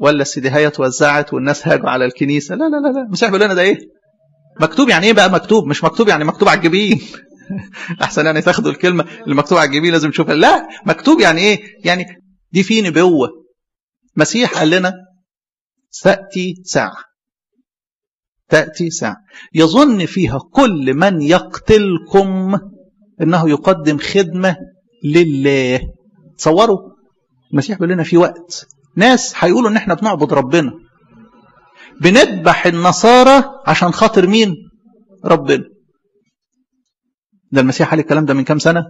ولا السيديهايه اتوزعت والناس هاجوا على الكنيسه لا لا لا لا المسيح بيقول لنا ده ايه مكتوب يعني ايه بقى مكتوب مش مكتوب يعني مكتوب على الجبين احسن يعني تاخدوا الكلمه اللي مكتوب على الجبين لازم تشوفها لا مكتوب يعني ايه يعني دي في نبوه مسيح قال لنا تاتي ساعه تاتي ساعه يظن فيها كل من يقتلكم انه يقدم خدمه لله تصوروا المسيح بيقول لنا في وقت ناس هيقولوا ان احنا بنعبد ربنا بنذبح النصارى عشان خاطر مين ربنا ده المسيح قال الكلام ده من كام سنه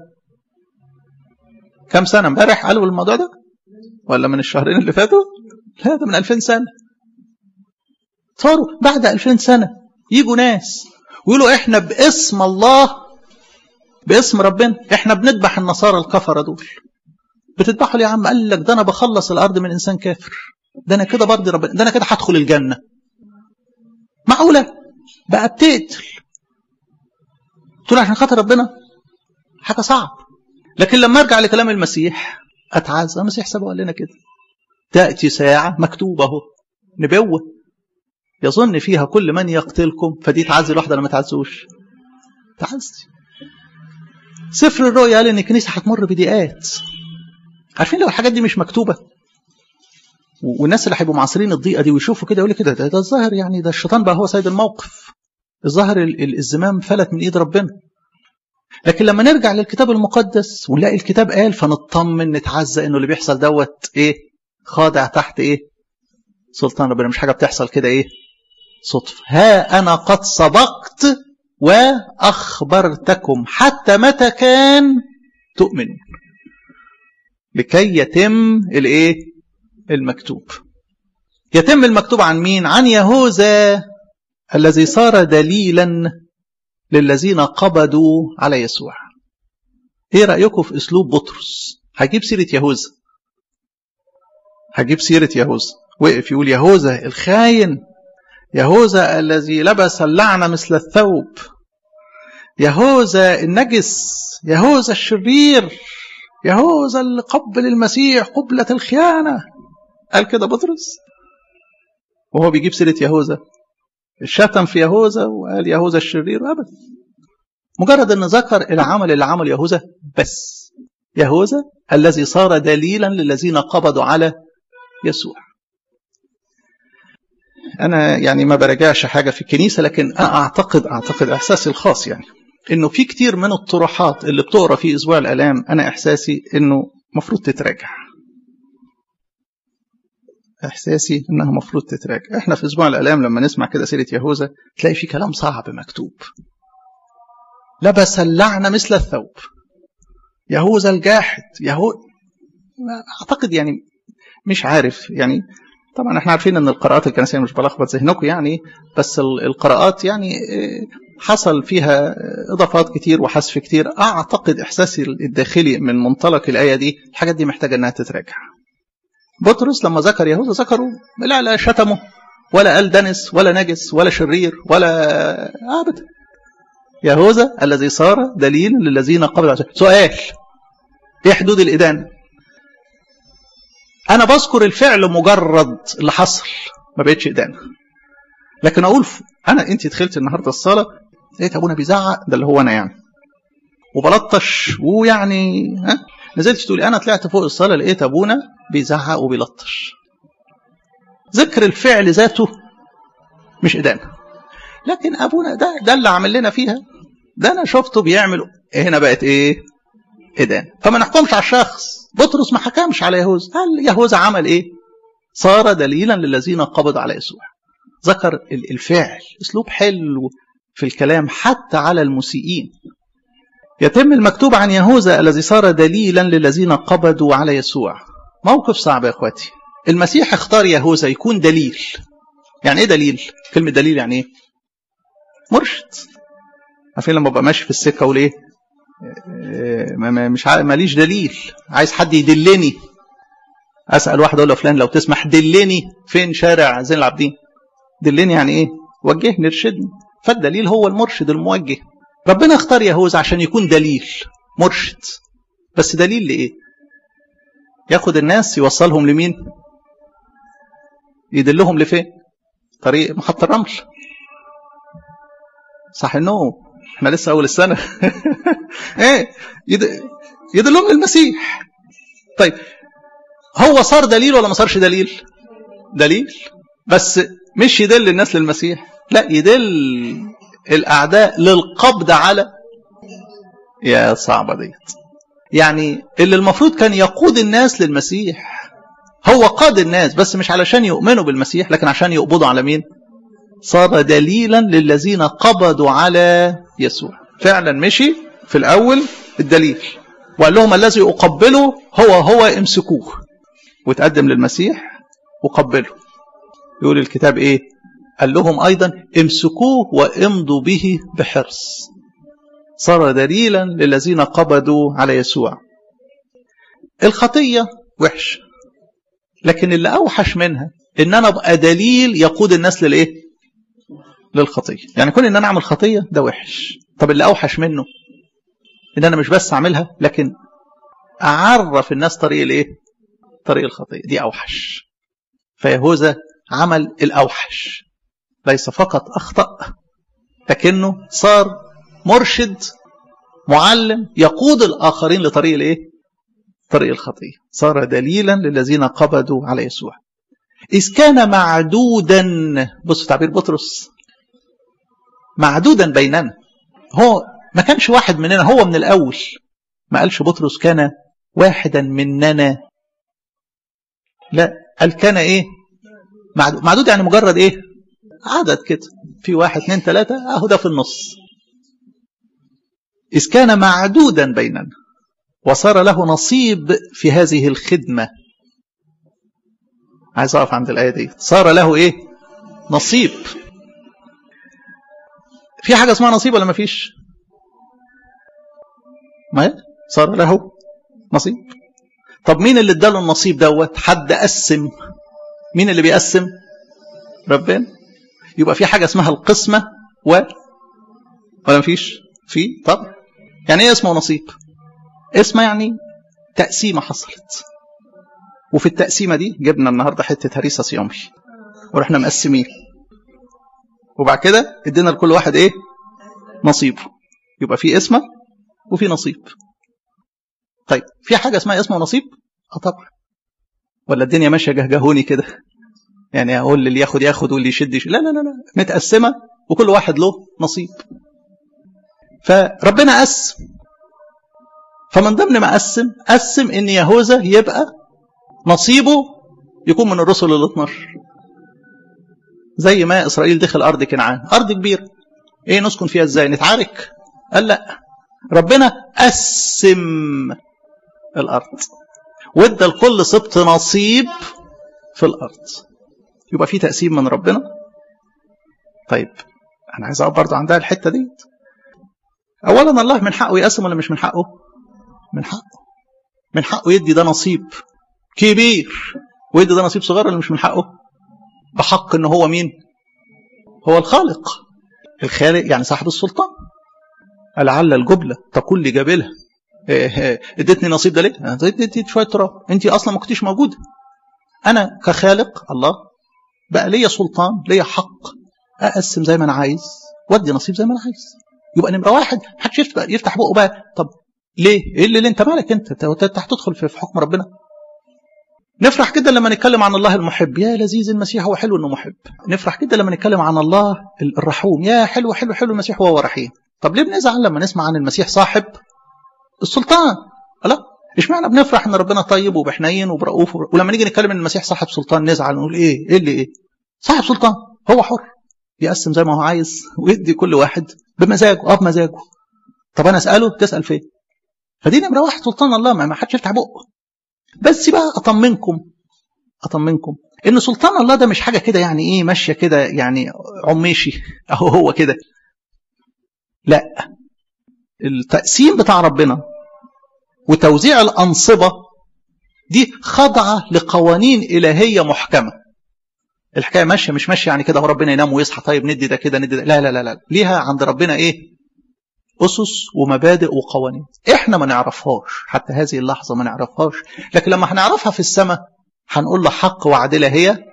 كام سنه امبارح قالوا الموضوع ده ولا من الشهرين اللي فاتوا لا ده من 2000 سنه صاروا بعد 2000 سنه يجوا ناس ويقولوا احنا باسم الله باسم ربنا احنا بنذبح النصارى الكفره دول بتذبحوا ليه يا عم قال لك ده انا بخلص الارض من انسان كافر ده انا كده برضي ربنا ده انا كده هدخل الجنه معقوله بقى بتقتل تقول عشان خاطر ربنا حاجه صعب لكن لما ارجع لكلام المسيح اتعزى المسيح سبق قال لنا كده تاتي ساعه مكتوبه اهو نبوه يظن فيها كل من يقتلكم فدي تعزي الواحده ولا ما تعزوش تعزي سفر الرؤيا قال ان الكنيسه هتمر بضيقات عارفين لو الحاجات دي مش مكتوبه والناس اللي هيبقوا معاصرين الضيقه دي ويشوفوا كده يقول كده ده, ده الظاهر يعني ده الشيطان بقى هو سيد الموقف الظاهر الزمام فلت من ايد ربنا لكن لما نرجع للكتاب المقدس ونلاقي الكتاب قال فنطمن نتعزى انه اللي بيحصل دوت ايه خاضع تحت ايه سلطان ربنا مش حاجه بتحصل كده ايه صدفه ها انا قد سبقت واخبرتكم حتى متى كان تؤمنون لكي يتم الايه المكتوب يتم المكتوب عن مين عن يهوذا الذي صار دليلا للذين قبضوا على يسوع ايه رايكم في اسلوب بطرس هجيب سيره يهوذا هجيب سيره يهوذا وقف يقول يهوذا الخاين يهوذا الذي لبس اللعنه مثل الثوب يهوذا النجس يهوذا الشرير يهوذا اللي قبل المسيح قبلة الخيانة قال كده بطرس وهو بيجيب سيرة يهوذا الشتم في يهوذا وقال يهوذا الشرير أبدا مجرد أن ذكر العمل اللي عمل يهوذا بس يهوذا الذي صار دليلا للذين قبضوا على يسوع أنا يعني ما براجعش حاجة في الكنيسة لكن أعتقد أعتقد إحساسي الخاص يعني انه في كتير من الطروحات اللي بتقرا في اسبوع الالام انا احساسي انه مفروض تتراجع احساسي انها مفروض تتراجع احنا في اسبوع الالام لما نسمع كده سيره يهوذا تلاقي في كلام صعب مكتوب لبس اللعنه مثل الثوب يهوذا الجاحد يهو اعتقد يعني مش عارف يعني طبعا احنا عارفين ان القراءات الكنسيه مش بلخبط ذهنكم يعني بس القراءات يعني حصل فيها اضافات كتير وحذف كتير اعتقد احساسي الداخلي من منطلق الايه دي الحاجات دي محتاجه انها تتراجع بطرس لما ذكر يهوذا ذكروا لا لا شتمه ولا قال دنس ولا نجس ولا شرير ولا ابدا يهوذا الذي صار دليل للذين قبل سؤال ايه حدود الادانه انا بذكر الفعل مجرد اللي حصل ما بقتش ادانه لكن اقول انا انت دخلت النهارده الصلاه لقيت ابونا بيزعق ده اللي هو انا يعني وبلطش ويعني ها نزلت تقولي انا طلعت فوق الصلاه لقيت ابونا بيزعق وبيلطش ذكر الفعل ذاته مش ادانه لكن ابونا ده ده اللي عمل لنا فيها ده انا شفته بيعمل هنا بقت ايه ادانه فما نحكمش على الشخص بطرس ما حكمش على يهوذا قال يهوذا عمل ايه صار دليلا للذين قبضوا على يسوع ذكر الفعل اسلوب حلو في الكلام حتى على المسيئين يتم المكتوب عن يهوذا الذي صار دليلا للذين قبضوا على يسوع موقف صعب يا اخواتي المسيح اختار يهوذا يكون دليل يعني ايه دليل كلمه دليل يعني ايه مرشد عارفين لما ابقى ماشي في السكه اقول ايه مش ماليش دليل عايز حد يدلني اسال واحد اقول له فلان لو تسمح دلني فين شارع زين العابدين دلني يعني ايه وجهني ارشدني فالدليل هو المرشد الموجه ربنا اختار يهوذا عشان يكون دليل مرشد بس دليل لايه ياخد الناس يوصلهم لمين يدلهم لفين طريق محطة الرمل صح النوم احنا لسه اول السنة ايه يد... يدلهم للمسيح طيب هو صار دليل ولا ما صارش دليل دليل بس مش يدل الناس للمسيح لا يدل الاعداء للقبض على يا صعبة ديت يعني اللي المفروض كان يقود الناس للمسيح هو قاد الناس بس مش علشان يؤمنوا بالمسيح لكن عشان يقبضوا على مين صار دليلا للذين قبضوا على يسوع فعلا مشي في الأول الدليل وقال لهم الذي أقبله هو هو امسكوه وتقدم للمسيح وقبله يقول الكتاب ايه قال لهم ايضا امسكوه وامضوا به بحرص صار دليلا للذين قبضوا على يسوع الخطية وحش لكن اللي أوحش منها إن أنا أبقى دليل يقود الناس للإيه؟ للخطية يعني كون إن أنا أعمل خطية ده وحش طب اللي أوحش منه إن أنا مش بس أعملها لكن أعرف الناس طريق الإيه؟ طريق الخطية دي أوحش فيهوذا عمل الأوحش ليس فقط أخطأ لكنه صار مرشد معلم يقود الآخرين لطريق الإيه؟ طريق الخطية صار دليلا للذين قبضوا على يسوع إذ كان معدودا بصوا تعبير بطرس معدودا بيننا هو ما كانش واحد مننا هو من الأول ما قالش بطرس كان واحدا مننا لا قال كان إيه معدود, معدود يعني مجرد إيه عدد كده في واحد اثنين ثلاثة أهو ده في النص إذ كان معدودا بيننا وصار له نصيب في هذه الخدمة عايز أقف عند الآية دي صار له إيه نصيب في حاجة اسمها نصيب ولا ما فيش ما صار له نصيب طب مين اللي اداله النصيب دوت حد قسم مين اللي بيقسم ربنا يبقى في حاجة اسمها القسمة و ولا مفيش في طب يعني ايه اسمه نصيب اسمه يعني تقسيمة حصلت وفي التقسيمة دي جبنا النهاردة حتة هريسة صيامي ورحنا مقسمين وبعد كده ادينا لكل واحد ايه نصيبه يبقى في اسمه وفي نصيب طيب في حاجة اسمها اسمه ونصيب اه طبعا ولا الدنيا ماشية جهجهوني كده يعني اقول اللي ياخد ياخد واللي يشد يشد لا لا لا لا متقسمة وكل واحد له نصيب فربنا قسم فمن ضمن ما قسم قسم ان يهوذا يبقى نصيبه يكون من الرسل ال 12 زي ما اسرائيل دخل ارض كنعان ارض كبيره ايه نسكن فيها ازاي نتعارك قال لا ربنا قسم الارض وادى لكل سبط نصيب في الارض يبقى في تقسيم من ربنا طيب انا عايز اقف برضه عندها الحته دي اولا الله من حقه يقسم ولا مش من حقه من حقه من حقه يدي ده نصيب كبير ويدي ده نصيب صغير ولا مش من حقه بحق ان هو مين هو الخالق الخالق يعني صاحب السلطان لعل الجبلة تقول لجابلها اديتني نصيب ده ليه اديت شويه تراب انت اصلا ما كنتيش موجوده انا كخالق الله بقى ليا سلطان ليا حق اقسم زي ما انا عايز وادي نصيب زي ما انا عايز يبقى نمره واحد محدش يفتح يفتح بقه بقى طب ليه؟ ايه اللي, اللي انت مالك انت؟ انت هتدخل في حكم ربنا؟ نفرح جدا لما نتكلم عن الله المحب يا لذيذ المسيح هو حلو انه محب نفرح جدا لما نتكلم عن الله الرحوم يا حلو حلو حلو المسيح هو رحيم طب ليه بنزعل لما نسمع عن المسيح صاحب السلطان لا اشمعنى بنفرح ان ربنا طيب وبحنين وبرؤوف ولما نيجي نتكلم ان المسيح صاحب سلطان نزعل ونقول ايه ايه اللي ايه صاحب سلطان هو حر يقسم زي ما هو عايز ويدي كل واحد بمزاجه اه بمزاجه طب انا اساله تسال فين فدي نمره واحد سلطان الله ما حدش يفتح بقه بس بقى اطمنكم اطمنكم ان سلطان الله ده مش حاجه كده يعني ايه ماشيه كده يعني عميشي اهو هو كده لا التقسيم بتاع ربنا وتوزيع الانصبه دي خاضعه لقوانين الهيه محكمه الحكايه ماشيه مش ماشيه يعني كده هو ربنا ينام ويصحى طيب ندي ده كده ندي ده لا لا لا لا ليها عند ربنا ايه أسس ومبادئ وقوانين إحنا ما نعرفهاش حتى هذه اللحظة ما نعرفهاش لكن لما هنعرفها في السماء هنقول له حق وعدلة هي